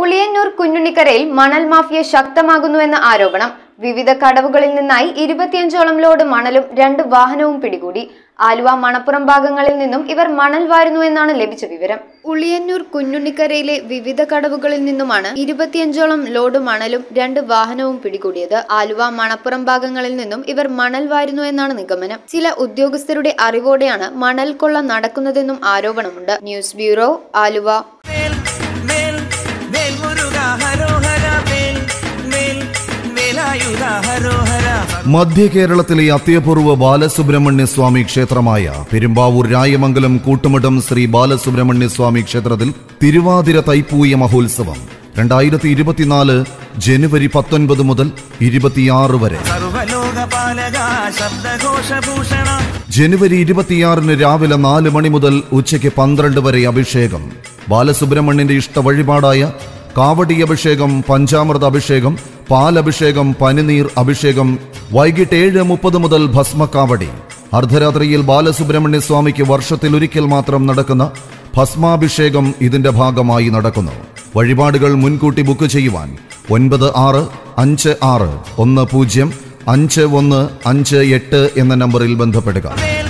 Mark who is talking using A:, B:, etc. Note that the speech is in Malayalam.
A: ഉളിയന്നൂർ കുഞ്ഞുണ്ണിക്കരയിൽ മണൽ മാഫിയ ശക്തമാകുന്നുവെന്ന ആരോപണം വിവിധ കടവുകളിൽ നിന്നായി ഇരുപത്തിയഞ്ചോളം ലോഡ് മണലും രണ്ട് വാഹനവും പിടികൂടി ആലുവ മണപ്പുറം ഭാഗങ്ങളിൽ നിന്നും ഇവർ മണൽ വാരുന്നുവെന്നാണ് ലഭിച്ച വിവരം ഉളിയന്നൂർ കുഞ്ഞുണ്ണിക്കരയിലെ വിവിധ കടവുകളിൽ നിന്നുമാണ് ഇരുപത്തിയഞ്ചോളം ലോഡ് മണലും രണ്ട് വാഹനവും പിടികൂടിയത് ആലുവ മണപ്പുറം ഭാഗങ്ങളിൽ നിന്നും ഇവർ മണൽ വാരുന്നു എന്നാണ് നിഗമനം ചില ഉദ്യോഗസ്ഥരുടെ അറിവോടെയാണ് മണൽ കൊള്ള നടക്കുന്നതെന്നും ആരോപണമുണ്ട് ന്യൂസ് ബ്യൂറോ ആലുവ
B: മേൽ മേൽ മേൽ മുരുക ഹരോഹര മേൽ മേൽ മേലായുധ ഹരോഹര
C: മധ്യ കേരളത്തിലെ അത്യപൂർവ ബാലസുബ്രഹ്മണ്യ സ്വാമി ക്ഷേത്രമായ പെരുമ്പാവൂർ രായമംഗലം കൂട്ടുമഠം ശ്രീ ബാലസുബ്രഹ്മണ്യ സ്വാമി ക്ഷേത്രത്തിൽ തിരുവാതിര തൈപ്പൂയ മഹോത്സവം രണ്ടായിരത്തി ഇരുപത്തിനാല് ജനുവരി പത്തൊൻപത് മുതൽ ഇരുപത്തിയാറ് വരെ
B: സർവലോകപാലക ശബ്ദഘോഷഭൂഷണ
C: ജനുവരി ഇരുപത്തിയാറിന് രാവിലെ നാല് മണി മുതൽ ഉച്ചയ്ക്ക് പന്ത്രണ്ട് വരെ അഭിഷേകം ബാലസുബ്രഹ്മണ്യന്റെ ഇഷ്ട വഴിപാടായ കാവടി അഭിഷേകം പഞ്ചാമൃത അഭിഷേകം പാലഭിഷേകം പനിനീർ അഭിഷേകം വൈകിട്ട് ഏഴ് മുപ്പത് മുതൽ ഭസ്മക്കാവടി അർദ്ധരാത്രിയിൽ ബാലസുബ്രഹ്മണ്യ സ്വാമിക്ക് വർഷത്തിൽ ഒരിക്കൽ മാത്രം നടക്കുന്ന ഭസ്മാഭിഷേകം ഇതിന്റെ ഭാഗമായി നടക്കുന്നു വഴിപാടുകൾ മുൻകൂട്ടി ബുക്ക് ചെയ്യുവാൻ ഒൻപത് ആറ് അഞ്ച് ആറ് ഒന്ന് പൂജ്യം അഞ്ച് ഒന്ന് അഞ്ച് എട്ട് എന്ന നമ്പറിൽ ബന്ധപ്പെടുക
B: മേൽ